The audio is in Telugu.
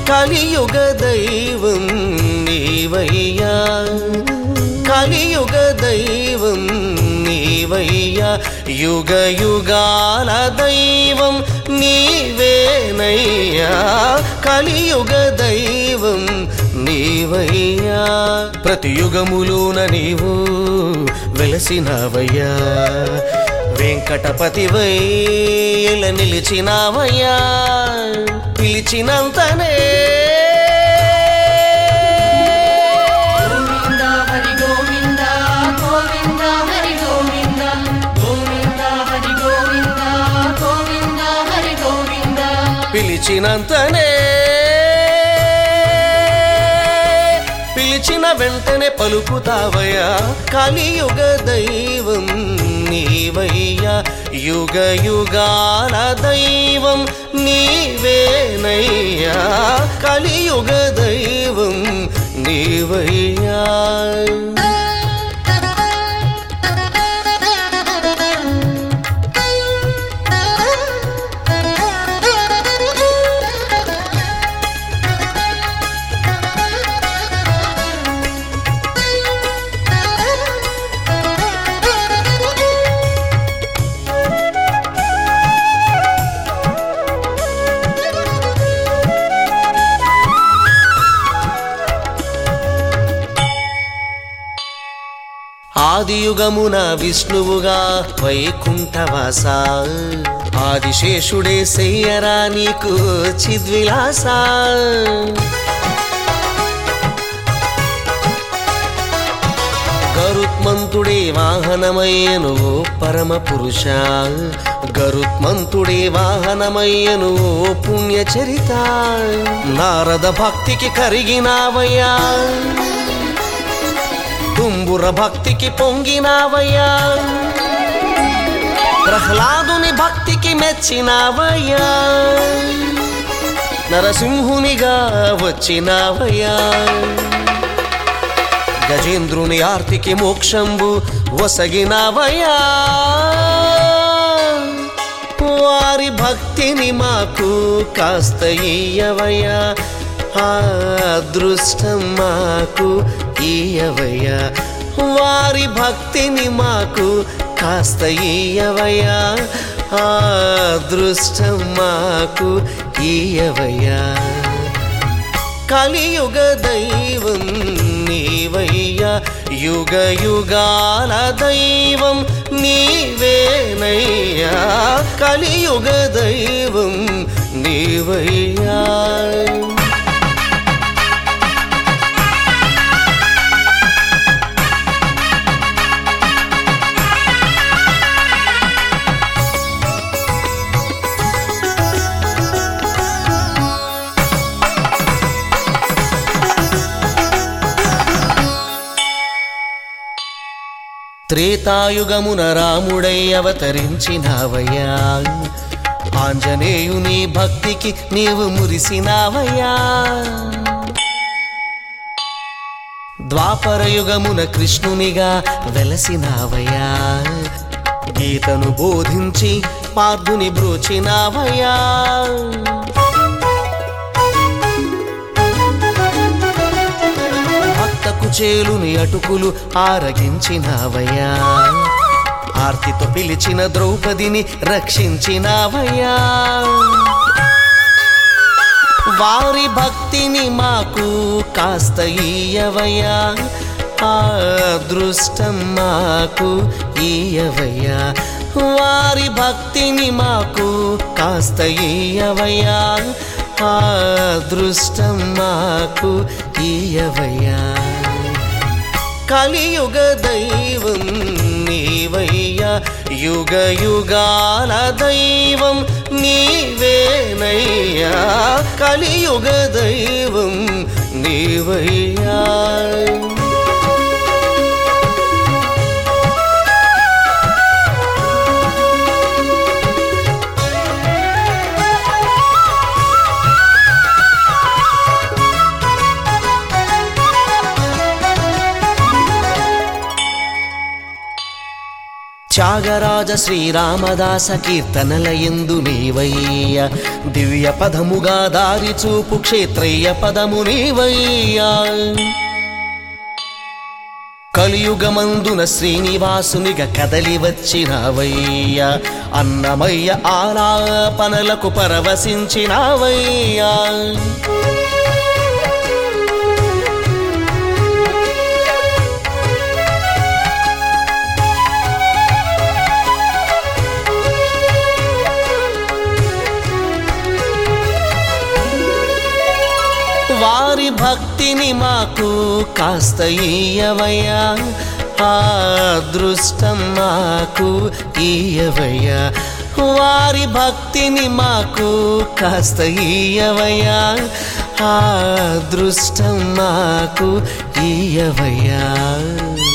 కలియుగ దైవం నీవయ్యా కలియుగ దైవం నీవయ్యా యుగ యుగాల దైవం నీవేనయ్యా కలియుగ దైవం నీవయ్యా ప్రతి యుగములోన నీవు వెలసినవయ్యా వెంకటపతివై ఇలా నిలిచినావయ్యా పిలిచినంతనే గోవింద హరి గోవింద గోవింద హరి గోవింద గోవింద హరి గోవింద గోవింద హరి గోవింద పిలిచినంతనే పిలిచిన వెంటనే పలుకుతావయ్యా కలియుగ దైవం నీవయ్యా యుగ యుగాల దైవం నీవేనయ్యా కలియుగ దైవం నీవయ్యా ఆదియుగమున విష్ణువుగా వైకుంఠవాస ఆదిశేషుడే శయ్యరా నీకు చిద్విలాస గరుత్మంతుడే వాహనమయ్యను ఓ పరమ పురుష గరుత్మంతుడే వాహనమయ్యను ఓ పుణ్యచరిత నారద భక్తికి కరిగినావయ్యా తుంబుర భక్తికి పొంగినావయ్యా ప్రహ్లాదుని భక్తికి మెచ్చినావయ్యా నరసింహునిగా వచ్చినావయ్యా గజేంద్రుని ఆర్తికి మోక్షంబు వసగినావయ్యా వారి భక్తిని మాకు కాస్త ఇయ్యవయ్యా ఆ అదృష్టం మాకు ఇయ్యవయ్యా వారి భక్తిని మాకు కాస్త ఇయ్యవయ్యా ఆ అదృష్టం మాకు ఇయ్యవయ్యా కలియుగ దైవం నీవయ్యా యుగ యుగాల దైవం నీవేనయ్యా కలియుగ దైవం నీవయ్యా త్రేతాయుగమున రాముడై అవతరించినావయ్యా ఆంజనేయుని భక్తికి నీవు మురిసినావయ్యా ద్వాపరయుగమున కృష్ణునిగా వెలసినావయ్యా గీతను బోధించి పార్థుని బ్రోచినావయ్యా భక్త కుచేలుని అటుకులు ఆరగించినావయ్యా ఆర్తితో పిలిచిన ద్రౌపదిని రక్షించినావయ్యా వారి భక్తిని మాకు కాస్త ఇయ్యవయ్యా ఆ అదృష్టం మాకు ఇయ్యవయ్యా వారి భక్తిని మాకు కాస్త ఇయ్యవయ్యా ఆ అదృష్టం మాకు ఇయ్యవయ్యా కలియుగ దైవం నీవయ్యా యుగ యుగాల దైవం నీవేనయ్యా కలియుగ దైవం నీవయ్యా త్యాగరాజ శ్రీరామదాస కీర్తనల ఎందు నీవయ్య దివ్య పదముగా దారి చూపు క్షేత్రయ్య పదము నీవయ్యా కలియుగమందున శ్రీనివాసునిగా కదలి వచ్చినవయ్య అన్నమయ్య ఆలాపనలకు పరవశించినవయ్యా వారి భక్తిని మాకు కాస్త ఇయ్యవయ్యా ఆ అదృష్టం మాకు ఇయ్యవయ్యా వారి భక్తిని మాకు కాస్త ఇయ్యవయ్యా ఆ అదృష్టం మాకు ఇయ్యవయ్యా